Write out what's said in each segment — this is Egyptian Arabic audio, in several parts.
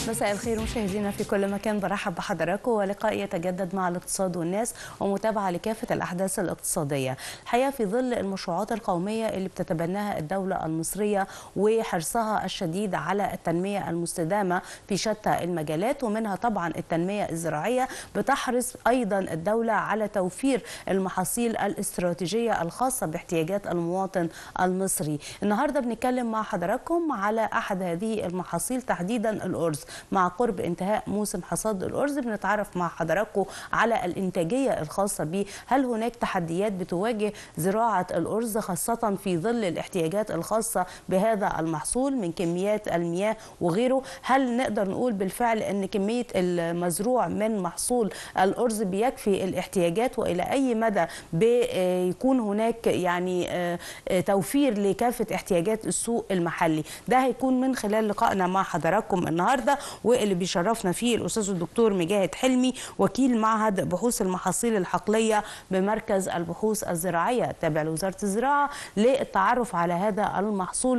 مساء الخير مشاهدينا في كل مكان برحب بحضراتكم ولقاء يتجدد مع الاقتصاد والناس ومتابعه لكافه الاحداث الاقتصاديه. الحقيقه في ظل المشروعات القوميه اللي بتتبناها الدوله المصريه وحرصها الشديد على التنميه المستدامه في شتى المجالات ومنها طبعا التنميه الزراعيه بتحرص ايضا الدوله على توفير المحاصيل الاستراتيجيه الخاصه باحتياجات المواطن المصري. النهارده بنتكلم مع حضراتكم على احد هذه المحاصيل تحديدا الارز. مع قرب انتهاء موسم حصاد الارز بنتعرف مع حضراتكم على الانتاجيه الخاصه به هل هناك تحديات بتواجه زراعه الارز خاصه في ظل الاحتياجات الخاصه بهذا المحصول من كميات المياه وغيره هل نقدر نقول بالفعل ان كميه المزروع من محصول الارز بيكفي الاحتياجات والى اي مدى بيكون هناك يعني توفير لكافه احتياجات السوق المحلي ده هيكون من خلال لقائنا مع حضراتكم النهارده واللي بيشرفنا فيه الاستاذ الدكتور مجاهد حلمي وكيل معهد بحوث المحاصيل الحقليه بمركز البحوث الزراعيه التابع لوزاره الزراعه للتعرف على هذا المحصول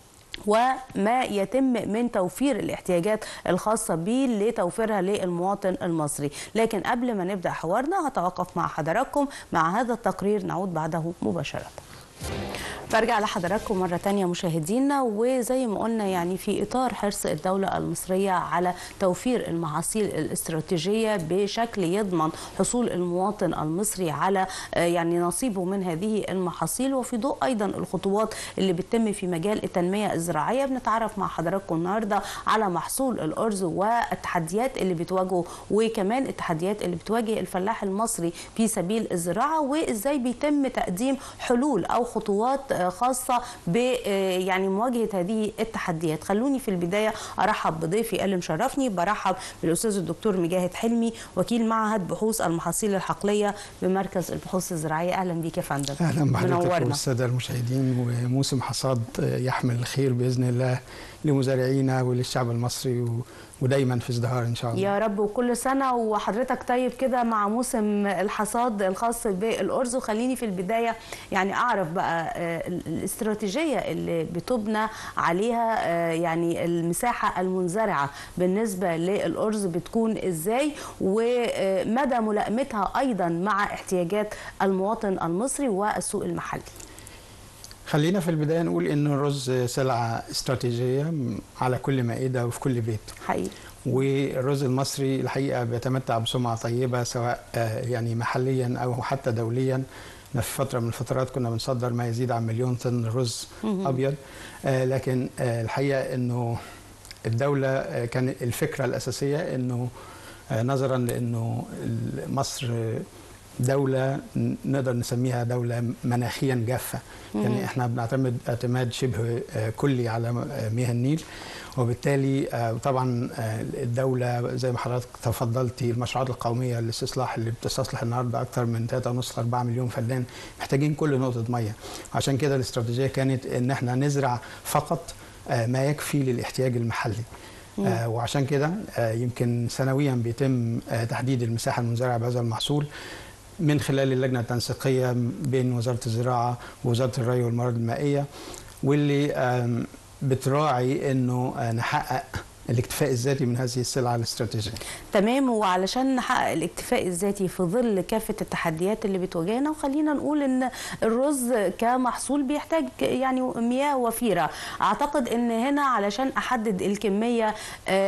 وما يتم من توفير الاحتياجات الخاصة به لتوفيرها للمواطن المصري لكن قبل ما نبدأ حوارنا هتوقف مع حضراتكم مع هذا التقرير نعود بعده مباشرة برجع لحضراتكم مرة تانية مشاهدينا وزي ما قلنا يعني في إطار حرص الدولة المصرية على توفير المحاصيل الاستراتيجية بشكل يضمن حصول المواطن المصري على يعني نصيبه من هذه المحاصيل وفي ضوء أيضا الخطوات اللي بتتم في مجال التنمية الزراعية بنتعرف مع حضراتكم النهاردة على محصول الأرز والتحديات اللي بتواجهه وكمان التحديات اللي بتواجه الفلاح المصري في سبيل الزراعة وإزاي بيتم تقديم حلول أو خطوات خاصة ب يعني مواجهة هذه التحديات خلوني في البداية أرحب بضيفي اللي مشرفني برحب بالأستاذ الدكتور مجاهد حلمي وكيل معهد بحوث المحاصيل الحقلية بمركز البحوث الزراعية أهلا بيك يا فندم أهلا بحضرتك والسادة المشاهدين وموسم حصاد يحمل الخير بإذن الله لمزارعينا وللشعب المصري و... ودايما في ازدهار ان شاء الله يا رب وكل سنه وحضرتك طيب كده مع موسم الحصاد الخاص بالارز وخليني في البدايه يعني اعرف بقى الاستراتيجيه اللي بتبنى عليها يعني المساحه المنزرعه بالنسبه للارز بتكون ازاي ومدى ملائمتها ايضا مع احتياجات المواطن المصري والسوق المحلي خلينا في البدايه نقول ان الرز سلعه استراتيجيه على كل مائده وفي كل بيت حقيقي والرز المصري الحقيقه بيتمتع بسمعه طيبه سواء يعني محليا او حتى دوليا في فتره من الفترات كنا بنصدر ما يزيد عن مليون طن رز ابيض لكن الحقيقه انه الدوله كان الفكره الاساسيه انه نظرا لانه مصر دولة نقدر نسميها دولة مناخيا جافة يعني احنا بنعتمد اعتماد شبه كلي على مياه النيل وبالتالي طبعا الدولة زي ما حضرتك تفضلتي المشروعات القومية للاستصلاح اللي بتستصلح النهارده أكثر من 3.5 4 مليون فدان محتاجين كل نقطة مية عشان كده الاستراتيجية كانت إن احنا نزرع فقط ما يكفي للاحتياج المحلي آه وعشان كده آه يمكن سنويا بيتم آه تحديد المساحة المنزرعة بهذا المحصول من خلال اللجنه التنسيقيه بين وزاره الزراعه ووزاره الري والموارد المائيه واللي بتراعي انه نحقق الاكتفاء الذاتي من هذه السلعه الاستراتيجيه. تمام وعلشان نحقق الاكتفاء الذاتي في ظل كافه التحديات اللي بتواجهنا وخلينا نقول ان الرز كمحصول بيحتاج يعني مياه وفيره، اعتقد ان هنا علشان احدد الكميه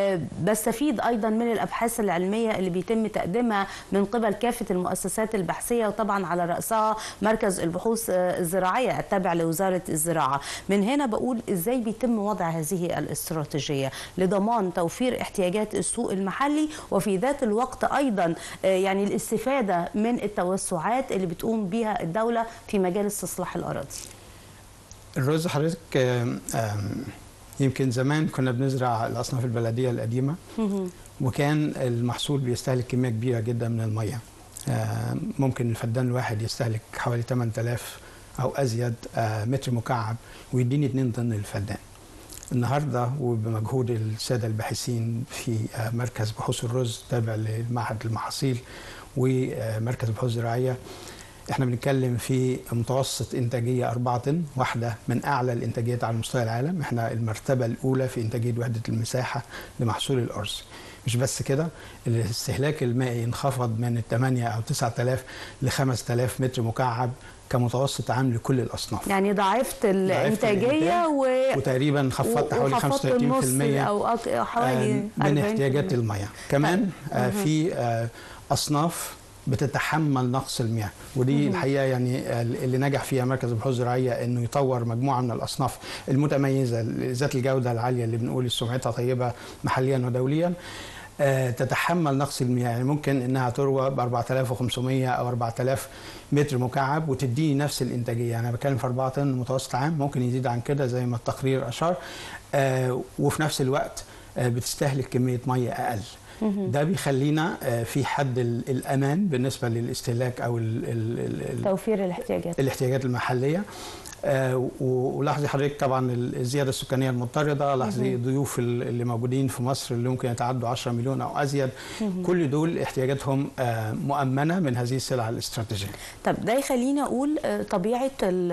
بستفيد ايضا من الابحاث العلميه اللي بيتم تقديمها من قبل كافه المؤسسات البحثيه وطبعا على راسها مركز البحوث الزراعيه التابع لوزاره الزراعه. من هنا بقول ازاي بيتم وضع هذه الاستراتيجيه لضمان ضمان توفير احتياجات السوق المحلي وفي ذات الوقت ايضا يعني الاستفاده من التوسعات اللي بتقوم بها الدوله في مجال استصلاح الاراضي. الرز حضرتك يمكن زمان كنا بنزرع الاصناف البلديه القديمه وكان المحصول بيستهلك كميه كبيره جدا من الميه. ممكن الفدان الواحد يستهلك حوالي 8000 او ازيد متر مكعب ويديني 2 طن للفدان. النهارده وبمجهود الساده الباحثين في مركز بحوث الرز تابع لمعهد المحاصيل ومركز البحوث الزراعيه احنا بنتكلم في متوسط انتاجيه 4 طن واحده من اعلى الانتاجيات على مستوى العالم احنا المرتبه الاولى في انتاجيه وحده المساحه لمحصول الارز مش بس كده الاستهلاك المائي انخفض من 8 او 9000 ل 5000 متر مكعب كمتوسط عام لكل الاصناف يعني ضاعفت الانتاجيه و... وتقريبا خفضت حوالي 35% او أك... حوالي من احتياجات المياه كمان آه في آه اصناف بتتحمل نقص المياه ودي مم. الحقيقه يعني اللي نجح فيها مركز البحوث الزراعيه انه يطور مجموعه من الاصناف المتميزه ذات الجوده العاليه اللي بنقول سمعتها طيبه محليا ودوليا تتحمل نقص المياه يعني ممكن انها تروى ب 4500 او 4000 متر مكعب وتديني نفس الانتاجيه يعني انا بتكلم في 4 طن متوسط عام ممكن يزيد عن كده زي ما التقرير اشار وفي نفس الوقت بتستهلك كميه ميه اقل ده بيخلينا في حد الامان بالنسبه للاستهلاك او توفير الاحتياجات الاحتياجات المحليه آه ولاحظي حضرتك طبعا الزياده السكانيه المضطرده لاحظي الضيوف اللي موجودين في مصر اللي ممكن يتعدوا 10 مليون او ازيد كل دول احتياجاتهم آه مؤمنه من هذه السلع الاستراتيجيه طب ده يخلينا اقول طبيعه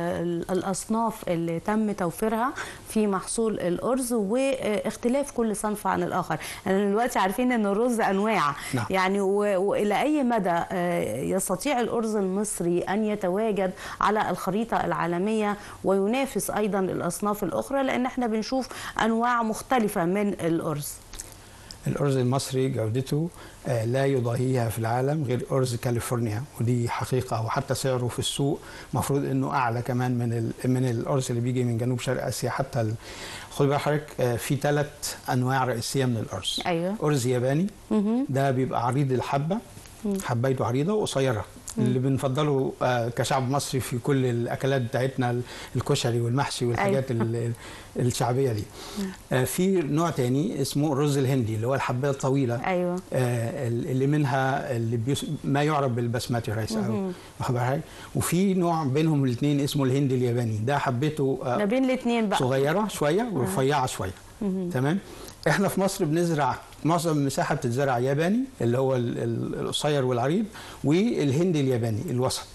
الاصناف اللي تم توفيرها في محصول الارز واختلاف كل صنف عن الاخر احنا دلوقتي عارفين ان الرز انواع نعم. يعني والى اي مدى يستطيع الارز المصري ان يتواجد على الخريطه العالميه وينافس ايضا الاصناف الاخرى لان احنا بنشوف انواع مختلفه من الارز الارز المصري جودته لا يضاهيها في العالم غير ارز كاليفورنيا ودي حقيقه وحتى سعره في السوق المفروض انه اعلى كمان من من الارز اللي بيجي من جنوب شرق اسيا حتى ال... خد بال حضرتك في ثلاث انواع رئيسيه من الارز ايوه ارز ياباني ده بيبقى عريض الحبه حبايته عريضه وقصيره اللي بنفضله كشعب مصري في كل الاكلات بتاعتنا الكشري والمحشي والحاجات أيوة. الشعبيه دي في نوع تاني اسمه الرز الهندي اللي هو الحبايه الطويله ايوه اللي منها اللي بيس... ما يعرف بالبسماتي رايس او وفي نوع بينهم الاثنين اسمه الهندي الياباني ده حبيته ما بين الاثنين بقى صغيره شويه ورفيعه شويه تمام احنا في مصر بنزرع معظم المساحه بتتزرع ياباني اللي هو القصير والعريض والهندي الياباني الوسط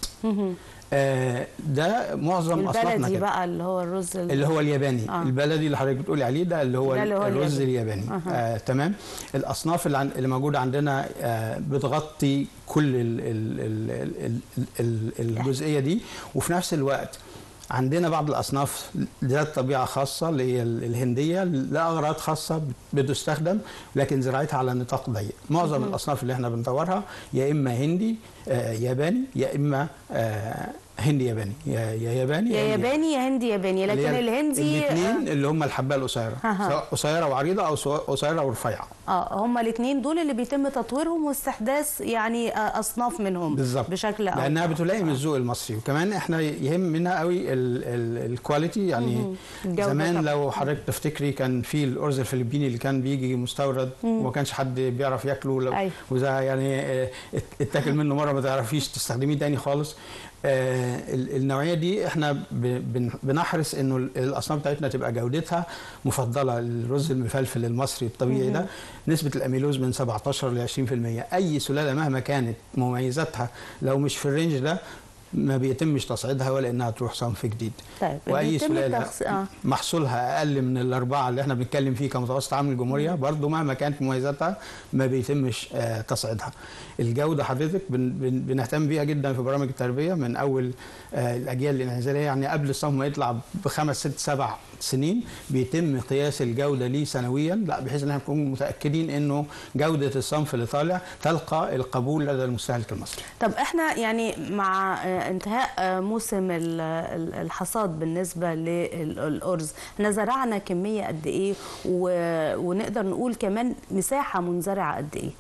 آه ده معظم اصنافنا البلدي بقى اللي هو الرز اللي هو الياباني آه. البلدي اللي حضرتك بتقولي عليه ده اللي هو, ده اللي هو الرز الياباني, الياباني. آه. آه تمام الاصناف اللي, عن... اللي موجوده عندنا آه بتغطي كل ال ال ال ال ال الجزئيه دي وفي نفس الوقت عندنا بعض الاصناف ذات طبيعه خاصه اللي هي الهنديه لاغراض خاصه بتستخدم لكن زراعتها على نطاق ضيق معظم الاصناف اللي احنا بنطورها يا اما هندي آه ياباني يا اما آه هندي ياباني يا يا ياباني يا ياباني يا هندي ياباني لكن الهندي الاثنين اللي هم الحبايه القصيره سواء قصيره وعريضه او قصيره ورفيعه اه هم الاثنين دول اللي بيتم تطويرهم واستحداث يعني اصناف منهم بالظبط بشكل أو لانها بتلائم الذوق المصري وكمان احنا يهم منها قوي الكواليتي يعني زمان طبعا. لو حضرتك تفتكري كان في الارز الفلبيني اللي كان بيجي مستورد وما كانش حد بيعرف ياكله لو أيوه. وده يعني اتاكل منه مره ما تعرفيش تستخدميه تاني خالص آه النوعيه دي احنا بنحرص انه الاصناف بتاعتنا تبقى جودتها مفضله الرز المفلفل المصري الطبيعي ده نسبه الاميلوز من 17 ل 20% اي سلاله مهما كانت مميزاتها لو مش في الرينج ده ما بيتمش تصعيدها ولا انها تروح صنف جديد طيب واي سلاله آه. محصولها اقل من الاربعه اللي احنا بنتكلم فيه كمتوسط عام الجمهوريه برضه مهما كانت مميزاتها ما بيتمش آه تصعيدها الجوده حضرتك بن بن بنهتم بيها جدا في برامج التربيه من اول آه الاجيال الانعزاليه يعني قبل الصنف ما يطلع بخمس ست سبع سنين بيتم قياس الجوده ليه سنويا لا بحيث ان احنا نكون متاكدين انه جوده الصنف اللي طالع تلقى القبول لدى المستهلك المصري. طب احنا يعني مع انتهاء موسم الحصاد بالنسبه للارز احنا زرعنا كميه قد ايه ونقدر نقول كمان مساحه منزرعه قد ايه؟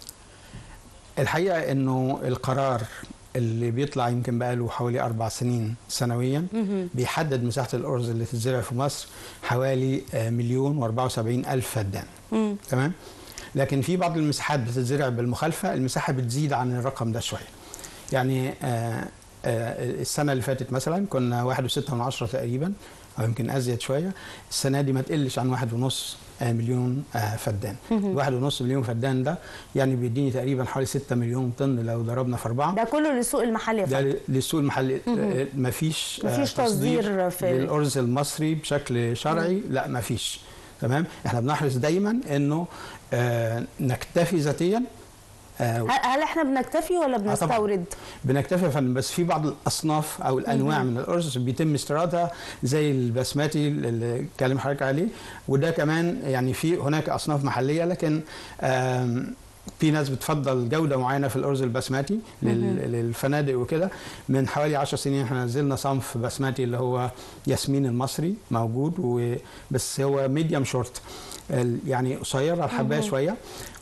الحقيقه انه القرار اللي بيطلع يمكن بقى له حوالي اربع سنين سنويا بيحدد مساحه الارز اللي تتزرع في مصر حوالي مليون و74 الف فدان تمام لكن في بعض المساحات بتتزرع بالمخالفه المساحه بتزيد عن الرقم ده شويه يعني آآ آآ السنه اللي فاتت مثلا كنا 1.6 من عشرة تقريبا او يمكن ازيد شويه السنه دي ما تقلش عن واحد ونص آه، مليون آه، فدان واحد ونص مليون فدان ده يعني بيديني تقريبا حوالي 6 مليون طن لو ضربنا في اربعه ده كله للسوق المحلي يا ده فندم. ل- للسوق المحلي آه، مفيش آه، مفيش تصدير في- للارز المصري بشكل شرعي لا مفيش تمام احنا بنحرص دايما انه آه، نكتفي ذاتيا آه، هل هل احنا بنكتفي ولا طبعاً. بنستورد؟ بنكتفي يا فندم بس في بعض الاصناف او الانواع من الارز بيتم استيرادها زي البسماتي اللي اتكلم حضرتك عليه وده كمان يعني في هناك اصناف محليه لكن آم، في ناس بتفضل جوده معينه في الارز البسماتي لل- للفنادق وكده من حوالي 10 سنين احنا نزلنا صنف بسماتي اللي هو ياسمين المصري موجود و- بس هو ميديوم شورت يعني قصير على الحبايه شويه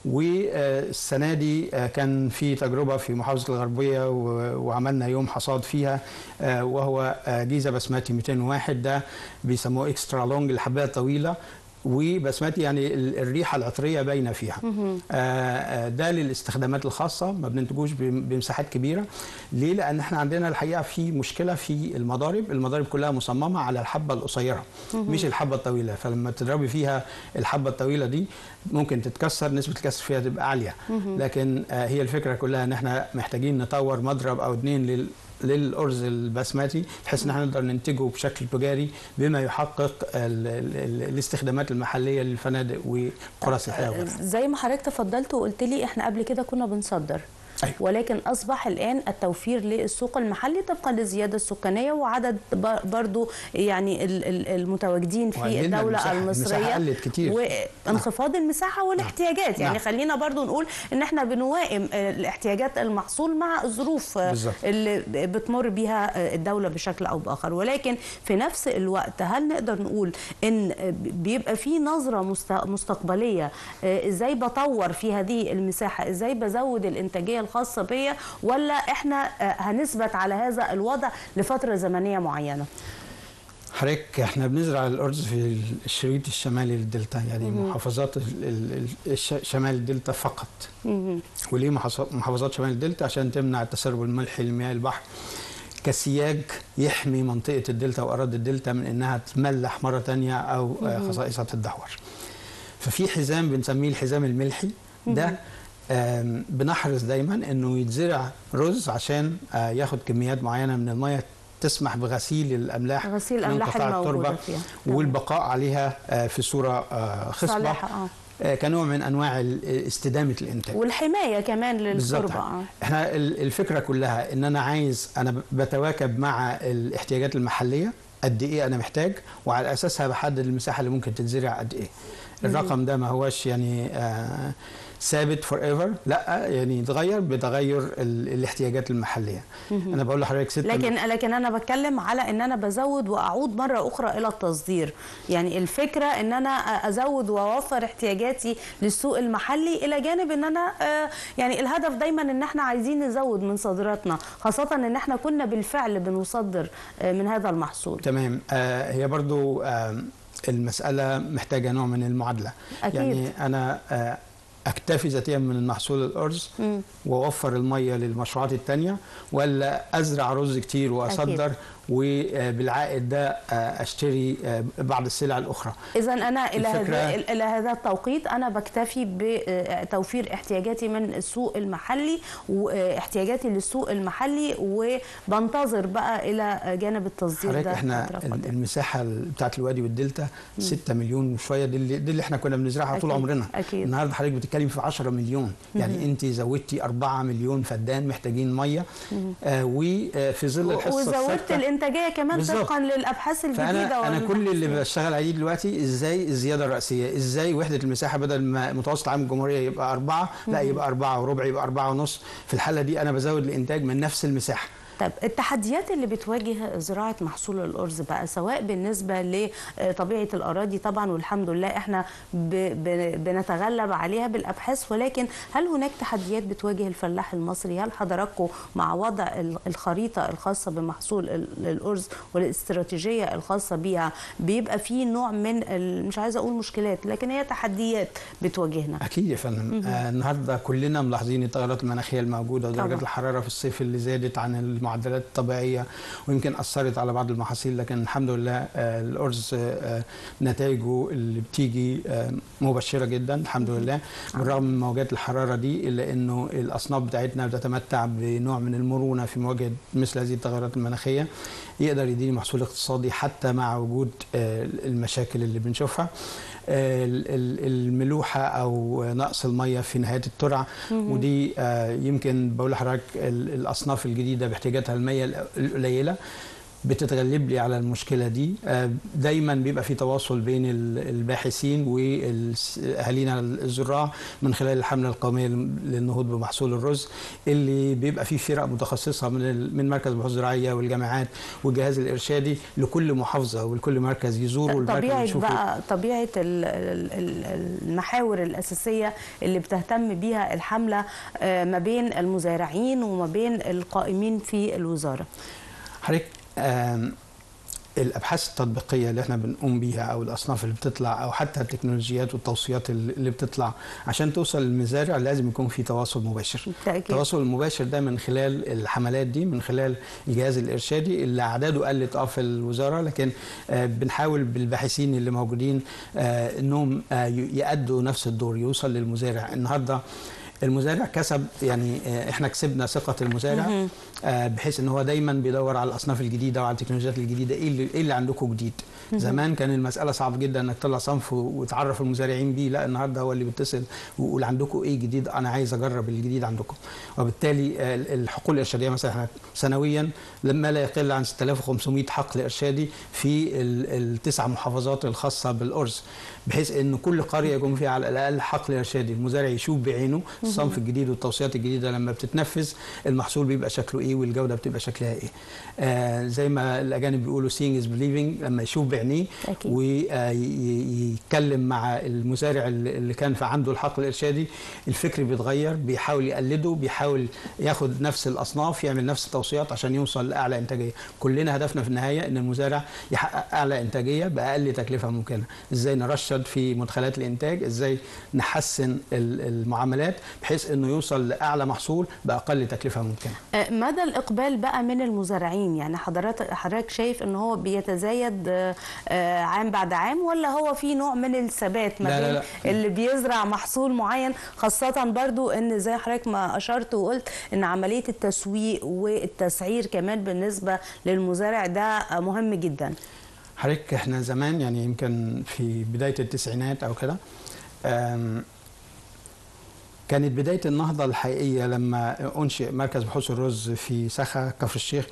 والسنه دي آه، كان في تجربه في محافظه الغربيه و- وعملنا يوم حصاد فيها آه، وهو آه، جيزه بسماتي 201 ده بيسموه اكسترا لونج الحبايه الطويله وبسماتي يعني ال- الريحه العطريه باينه فيها آه، آه، ده للاستخدامات الخاصه ما بننتجوش بم- بمساحات كبيره ليه لان احنا عندنا الحقيقه في مشكله في المضارب المضارب كلها مصممه على الحبه القصيره مش الحبه الطويله فلما تضربي فيها الحبه الطويله دي ممكن تتكسر نسبه الكسر فيها تبقى عاليه لكن آه، هي الفكره كلها ان احنا محتاجين نطور مضرب او اتنين لل للارز البسماتي بحيث ان احنا نقدر ننتجه بشكل تجاري بما يحقق ال ال الاستخدامات المحليه للفنادق وقرى السياحيه وغيرها. زي ما حضرتك تفضلت وقلت لي احنا قبل كده كنا بنصدر أيوة. ولكن اصبح الان التوفير للسوق المحلي طبقا للزياده السكانيه وعدد ب- برضو يعني ال- ال- المتواجدين في وقللنا الدوله المساحة. المساحة المصريه قلت كتير. وانخفاض المساحه والاحتياجات يعني نعم. خلينا برضو نقول ان احنا بنوائم آه، الاحتياجات المحصول مع الظروف آه، بالظبط. اللي بتمر بيها آه، الدوله بشكل او باخر ولكن في نفس الوقت هل نقدر نقول ان آه، بيبقى في نظره مست- مستقبليه آه، ازاي بطور في هذه المساحه ازاي بزود الانتاجيه الخاصه بيا ولا احنا آه، هنثبت على هذا الوضع لفتره زمنيه معينه حضرتك احنا بنزرع الارز في الشريط الشمالي للدلتا يعني محافظات ال- ال- الش- شمال الدلتا فقط وليه محافظات- محافظات شمال الدلتا عشان تمنع التسرب الملحي لمياه البحر كسياج يحمي منطقة الدلتا وأراضي الدلتا من إنها تملح مرة تانية أو آه، خصائصها تتدهور ففي حزام بنسميه الحزام الملحي ده آم، بنحرص دايما انه يتزرع رز عشان آه، ياخد كميات معينه من الميه تسمح بغسيل الاملاح غسيل من الأملاح قطاع الموجودة التربه فيها. والبقاء عليها آه، في صوره آه، خصبه صالحة، آه. آه، كنوع من انواع ال- استدامه الانتاج والحمايه كمان بالظبط للتربه آه. احنا ال- الفكره كلها ان انا عايز انا ب- بتواكب مع الاحتياجات المحليه قد ايه انا محتاج وعلى اساسها بحدد المساحه اللي ممكن تتزرع قد ايه الرقم ده ما هوش يعني آه ثابت فور ايفر لا يعني يتغير بتغير ال- الاحتياجات المحليه انا بقول لحضرتك ستة لكن لكن انا بتكلم على ان انا بزود واعود مره اخرى الى التصدير يعني الفكره ان انا ازود واوفر احتياجاتي للسوق المحلي الى جانب ان انا آه، يعني الهدف دايما ان احنا عايزين نزود من صادراتنا خاصه ان احنا كنا بالفعل بنصدر آه، من هذا المحصول تمام آه هي برضو آه المسألة محتاجة نوع من المعادلة أكيد. يعني أنا آه أكتفي ذاتيا من محصول الأرز وأوفر المية للمشروعات التانية ولا أزرع رز كتير وأصدر وبالعائد ده آه أشتري آه بعض السلع الأخرى اذا انا الى الفكرة- هذا الى هذا التوقيت انا بكتفي بتوفير احتياجاتي من السوق المحلي واحتياجاتي للسوق المحلي وبنتظر بقى الى جانب التصدير حضرتك ده احنا فترة ال- قادمة. المساحة بتاعت الوادي والدلتا 6 مليون وشوية دي اللي, دي اللي احنا كنا بنزرعها طول أكيد، عمرنا أكيد. النهارده حضرتك بتتكلم في 10 مليون يعني انت زودتي 4 مليون فدان محتاجين ميه آه وفي ظل الحصه وزودت الثابته الانتاجيه كمان بالظبط. طبقا للابحاث الجديده فانا انا كل اللي والمحاصيل. بشتغل عليه دلوقتي ازاي الزياده الرئيسيه ازاي وحده المساحه بدل ما متوسط عام الجمهوريه يبقى أربعة لا يبقى أربعة وربع يبقى أربعة ونص في الحاله دي انا بزود الانتاج من نفس المساحه طب التحديات اللي بتواجه زراعه محصول الارز بقى سواء بالنسبه لطبيعه الاراضي طبعا والحمد لله احنا ب- ب- بنتغلب عليها بالابحاث ولكن هل هناك تحديات بتواجه الفلاح المصري هل حضراتكم مع وضع ال- الخريطه الخاصه بمحصول ال- الارز والاستراتيجيه الخاصه بيها بيبقى في نوع من ال- مش عايزه اقول مشكلات لكن هي تحديات بتواجهنا اكيد يا فندم آه النهارده كلنا ملاحظين التغيرات المناخيه الموجوده ودرجات طبعا. الحراره في الصيف اللي زادت عن المعتاد المعدلات الطبيعيه ويمكن اثرت على بعض المحاصيل لكن الحمد لله آه، الارز آه، نتائجه اللي بتيجي آه، مبشره جدا الحمد لله بالرغم من موجات الحراره دي الا انه الاصناف بتاعتنا بتتمتع بنوع من المرونه في مواجهه مثل هذه التغيرات المناخيه يقدر يديني محصول اقتصادي حتى مع وجود آه، المشاكل اللي بنشوفها آه، ال- ال- الملوحه او نقص الميه في نهايه الترع ودي آه، يمكن بقول لحضرتك ال- الاصناف الجديده باحتياجاتها الميه ال- القليله بتتغلب لي على المشكله دي آه، دايما بيبقى في تواصل بين ال- الباحثين واهالينا الزراع من خلال الحمله القوميه للنهوض بمحصول الرز اللي بيبقى فيه فرق متخصصه من ال- من مركز البحوث الزراعيه والجامعات والجهاز الارشادي لكل محافظه ولكل مركز يزوروا المركز طبيعة يشوفوا بقى طبيعة ال- ال- ال- المحاور الأساسية اللي بتهتم بيها الحملة آه، ما بين المزارعين وما بين القائمين في الوزارة حضرتك آم، الابحاث التطبيقيه اللي احنا بنقوم بيها او الاصناف اللي بتطلع او حتى التكنولوجيات والتوصيات اللي اللي بتطلع عشان توصل للمزارع لازم يكون في تواصل مباشر بالتأكيد التواصل المباشر ده من خلال الحملات دي من خلال الجهاز الارشادي اللي اعداده قلت اه في الوزاره لكن آه، بنحاول بالباحثين اللي موجودين آه، انهم آه، ي- يأدوا نفس الدور يوصل للمزارع النهارده المزارع كسب يعني آه، احنا كسبنا ثقه المزارع مهم. آه، بحيث ان هو دايما بيدور على الاصناف الجديده وعلى التكنولوجيات الجديده ايه اللي ايه اللي عندكم جديد زمان كان المساله صعب جدا انك تطلع صنف وتعرف المزارعين بيه لا النهارده هو اللي بيتصل ويقول عندكم ايه جديد انا عايز اجرب الجديد عندكم وبالتالي آه، الحقول الارشاديه مثلا احنا سنويا لما لا يقل عن 6500 حقل ارشادي في ال- التسع محافظات الخاصه بالارز بحيث ان كل قريه يكون فيها على الاقل حقل ارشادي المزارع يشوف بعينه الصنف الجديد والتوصيات الجديده لما بتتنفذ المحصول بيبقى شكله ايه والجوده بتبقى شكلها ايه آه زي ما الاجانب بيقولوا seeing is believing لما يشوف بعينيه أكيد. ويتكلم مع المزارع اللي اللي كان في عنده الحقل الارشادي الفكر بيتغير بيحاول يقلده بيحاول ياخد نفس الاصناف يعمل نفس التوصيات عشان يوصل لاعلى انتاجيه كلنا هدفنا في النهايه ان المزارع يحقق اعلى انتاجيه باقل تكلفه ممكنه ازاي نرشد في مدخلات الانتاج ازاي نحسن ال- المعاملات بحيث انه يوصل لاعلى محصول باقل تكلفه ممكنه آه، مدى الإقبال بقى من المزارعين يعني حضرتك حضرتك شايف إن هو بيتزايد آه، آه، عام بعد عام ولا هو في نوع من الثبات ما لا، لا، بين لا. اللي بيزرع محصول معين خاصة برضو إن زي حضرتك ما أشرت وقلت إن عملية التسويق والتسعير كمان بالنسبة للمزارع ده مهم جدا حضرتك احنا زمان يعني يمكن في بدايه التسعينات او كده آم، كانت بدايه النهضه الحقيقيه لما انشئ مركز بحوث الرز في سخا كفر الشيخ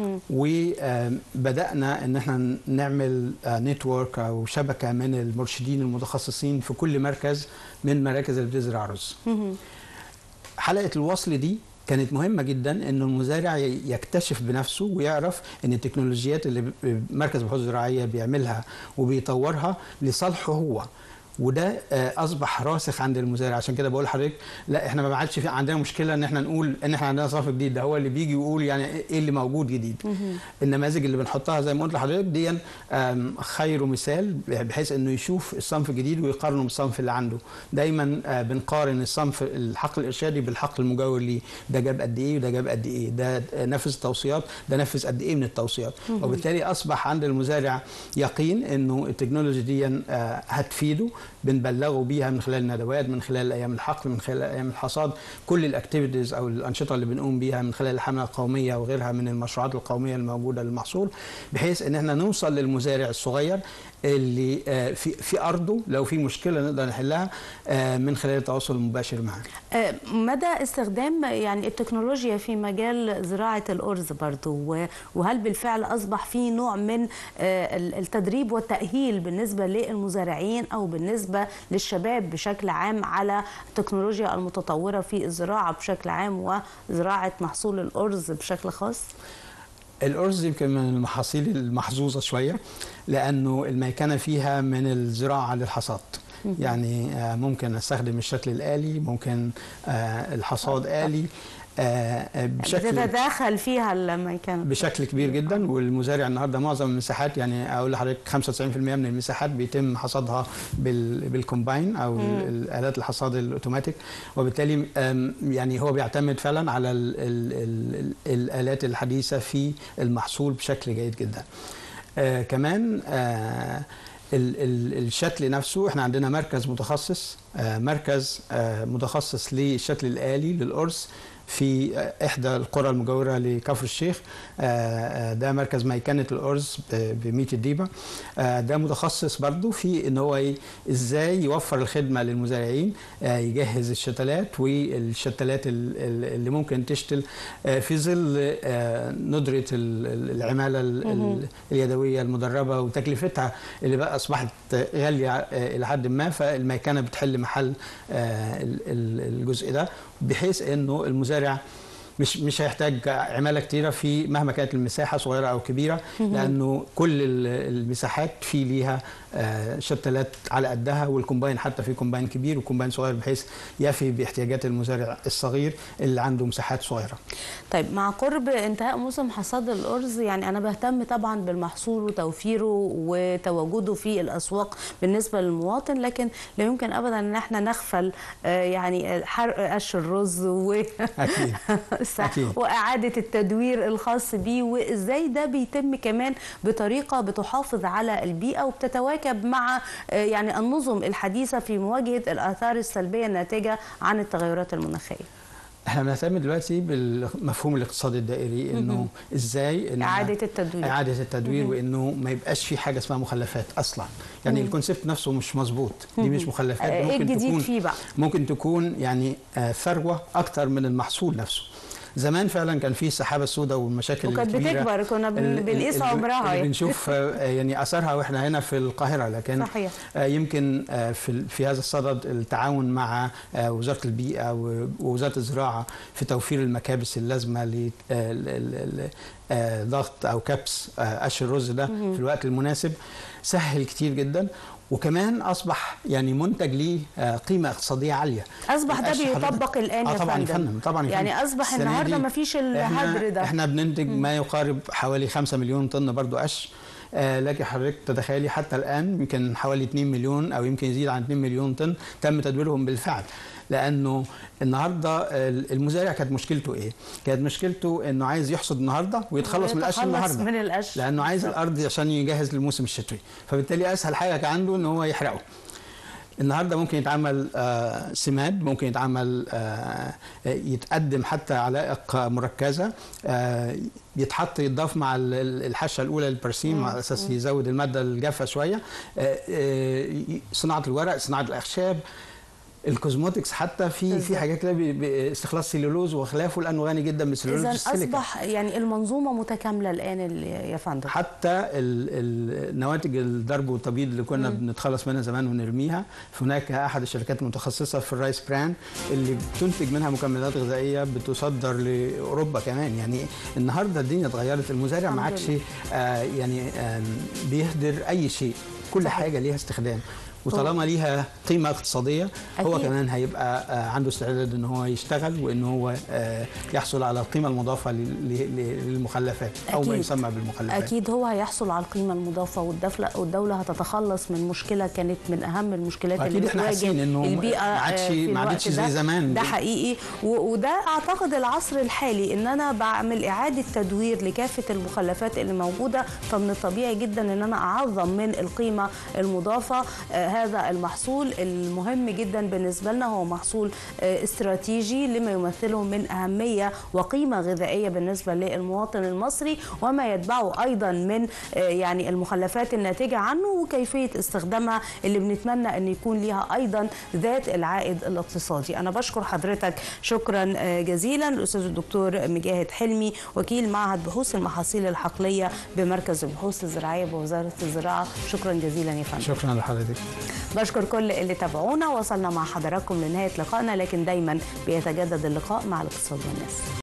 وبدانا ان احنا نعمل نتورك او شبكه من المرشدين المتخصصين في كل مركز من مراكز اللي بتزرع رز حلقه الوصل دي كانت مهمه جدا ان المزارع ي- يكتشف بنفسه ويعرف ان التكنولوجيات اللي ب- مركز البحوث الزراعيه بيعملها وبيطورها لصالحه هو وده آه، اصبح راسخ عند المزارع عشان كده بقول لحضرتك لا احنا ما عادش في عندنا مشكله ان احنا نقول ان احنا عندنا صنف جديد ده هو اللي بيجي يقول يعني ايه اللي موجود جديد النماذج اللي بنحطها زي ما قلت لحضرتك دي آم، خير مثال بحيث انه يشوف الصنف الجديد ويقارنه بالصنف اللي عنده دايما آه، بنقارن الصنف الحقل الارشادي بالحقل المجاور ليه ده جاب قد ايه وده جاب قد ايه ده نفذ التوصيات ده نفذ قد ايه من التوصيات وبالتالي اصبح عند المزارع يقين انه التكنولوجي دي آه، هتفيده بنبلغه بيها من خلال الندوات من خلال ايام الحقل من خلال ايام الحصاد كل الاكتيفيتيز او الانشطه اللي بنقوم بيها من خلال الحمله القوميه وغيرها من المشروعات القوميه الموجوده للمحصول بحيث ان احنا نوصل للمزارع الصغير اللي آه، في في ارضه لو في مشكله نقدر نحلها آه، من خلال التواصل المباشر معاه آه، مدى استخدام يعني التكنولوجيا في مجال زراعة الأرز برضو و- وهل بالفعل أصبح في نوع من آه، ال- التدريب والتأهيل بالنسبة للمزارعين أو بالنسبة للشباب بشكل عام على التكنولوجيا المتطورة في الزراعة بشكل عام وزراعة محصول الأرز بشكل خاص؟ الأرز يمكن من المحاصيل المحظوظة شوية لأنه الميكنة فيها من الزراعة للحصاد يعني آه، ممكن استخدم الشكل الآلي ممكن آه، الحصاد آلي آه، بشكل بتتداخل فيها لما كان بشكل كبير جدا والمزارع النهارده معظم المساحات يعني اقول لحضرتك 95% من المساحات بيتم حصادها بال- بالكومباين او ال- الالات الحصاد الاوتوماتيك وبالتالي آم، يعني هو بيعتمد فعلا على ال ال ال الالات الحديثه في المحصول بشكل جيد جدا. آه كمان آه ال- ال- الشكل نفسه احنا عندنا مركز متخصص آه مركز آه متخصص للشكل الآلي للأرز في آه، إحدى القرى المجاورة لكفر الشيخ آه، آه، ده مركز ميكنة الأرز ب- بميت الديبة آه، ده متخصص برضو في إن هو ي- إزاي يوفر الخدمة للمزارعين آه، يجهز الشتلات والشتلات ال- ال- اللي ممكن تشتل آه، في ظل آه، ندرة ال- ال- العمالة ال- ال- اليدوية المدربة وتكلفتها اللي بقى أصبحت غالية آه، إلى حد ما فالميكنة بتحل محل آه، ال- ال- الجزء ده بحيث إنه المزارع مش مش هيحتاج عماله كتيره في مهما كانت المساحه صغيره او كبيره لانه كل ال- المساحات في ليها آه، شتلات على قدها والكومباين حتى في كومباين كبير وكومباين صغير بحيث يفي باحتياجات المزارع الصغير اللي عنده مساحات صغيره. طيب مع قرب انتهاء موسم حصاد الأرز يعني أنا بهتم طبعا بالمحصول وتوفيره وتواجده في الأسواق بالنسبة للمواطن لكن لا يمكن أبدا أن احنا نغفل آه، يعني حرق قش الرز و اكيد أكيد. وإعادة التدوير الخاص بيه وإزاي ده بيتم كمان بطريقة بتحافظ على البيئة وبتتواكب مع آه، يعني النظم الحديثة في مواجهة الآثار السلبية الناتجة عن التغيرات المناخية احنا بنهتم دلوقتي بالمفهوم الاقتصادي الدائري انه ازاي إن إعادة التدوير اعاده التدوير وانه ما يبقاش في حاجه اسمها مخلفات اصلا يعني الكونسيبت نفسه مش مظبوط دي مش مخلفات آه، دي إيه ممكن الجديد تكون فيه بقى؟ ممكن تكون يعني آه، ثروه اكتر من المحصول نفسه زمان فعلا كان في السحابه السوداء والمشاكل وكانت الكبيره بتكبر كنا بن- ال- ال- بنقيس اللي- عمرها اللي يعني. بنشوف آه، يعني اثرها واحنا هنا في القاهره لكن صحيح. آه، يمكن آه، في ال- في هذا الصدد التعاون مع آه، وزاره البيئه و- ووزاره الزراعه في توفير المكابس اللازمه لضغط او كبس آه، قش الرز ده في الوقت المناسب سهل كتير جدا وكمان اصبح يعني منتج ليه آه، قيمه اقتصاديه عاليه أصبح ده القش حضرتك- بيطبق الآن آه يا طبعا يا فندم. فندم طبعا يا يعني فندم. أصبح السنة النهاردة دي مفيش إحنا- الهدر ده. احنا بننتج ما يقارب حوالي 5 مليون طن برضو قش آه لكن حضرتك تتخيلي حتى الان يمكن حوالي 2 مليون او يمكن يزيد عن 2 مليون طن تم تدويرهم بالفعل لانه النهارده ال- المزارع كانت مشكلته ايه؟ كانت مشكلته انه عايز يحصد النهارده ويتخلص من القش ويتخلص النهارده من القش. لانه عايز الارض عشان يجهز للموسم الشتوي فبالتالي اسهل حاجه كان عنده ان هو يحرقه النهارده ممكن يتعمل آه، سماد ممكن يتعمل آه، يتقدم حتى علائق مركزه آه، يتحط يتضاف مع ال- ال- الحشه الاولى للبرسيم على اساس يزود الماده الجافه شويه آه، آه، صناعه الورق صناعه الاخشاب الكوزموتكس حتى في في بالظبط. حاجات كده ب- باستخلاص سيلولوز وخلافه لانه غني جدا بالسيلولوز إذا والسيليكا. أصبح يعني المنظومة متكاملة الآن ال- يا فندم حتى ال- ال- نواتج الضرب والتبييض اللي كنا بنتخلص منها زمان ونرميها هناك احد الشركات المتخصصه في الرايس بران اللي بتنتج منها مكملات غذائيه بتصدر لاوروبا كمان يعني النهارده الدنيا اتغيرت المزارع ما الحمد عادش آه يعني آه بيهدر اي شيء كل صحيح. حاجه ليها استخدام وطالما ليها قيمه اقتصاديه هو أكيد. كمان هيبقى آه، عنده استعداد ان هو يشتغل وان هو آه، يحصل على القيمه المضافه لل- لل- للمخلفات او ما أكيد. يسمى بالمخلفات أكيد هو هيحصل على القيمة المضافة والدولة والدولة هتتخلص من مشكلة كانت من أهم المشكلات أكيد اللي إحنا بتواجه حاسين إنه البيئة ما عادش- آه، في ما الوقت عادتش ده. زي زمان. ده حقيقي و- وده أعتقد العصر الحالي إن أنا بعمل إعادة تدوير لكافة المخلفات اللي موجودة فمن الطبيعي جدا إن أنا أعظم من القيمة المضافة آه، هذا المحصول المهم جدا بالنسبة لنا هو محصول آه، استراتيجي لما يمثله من أهمية وقيمة غذائية بالنسبة للمواطن المصري وما يتبعه أيضا من آه، يعني المخلفات الناتجة عنه وكيفية استخدامها اللي بنتمنى أن يكون ليها أيضا ذات العائد الاقتصادي أنا بشكر حضرتك شكرا آه، جزيلا الأستاذ الدكتور مجاهد حلمي وكيل معهد بحوث المحاصيل الحقلية بمركز البحوث الزراعية بوزارة الزراعة شكرا جزيلا يا فندم شكرا لحضرتك بشكر كل اللي تابعونا وصلنا مع حضراتكم لنهاية لقائنا لكن دايما بيتجدد اللقاء مع الاقتصاد والناس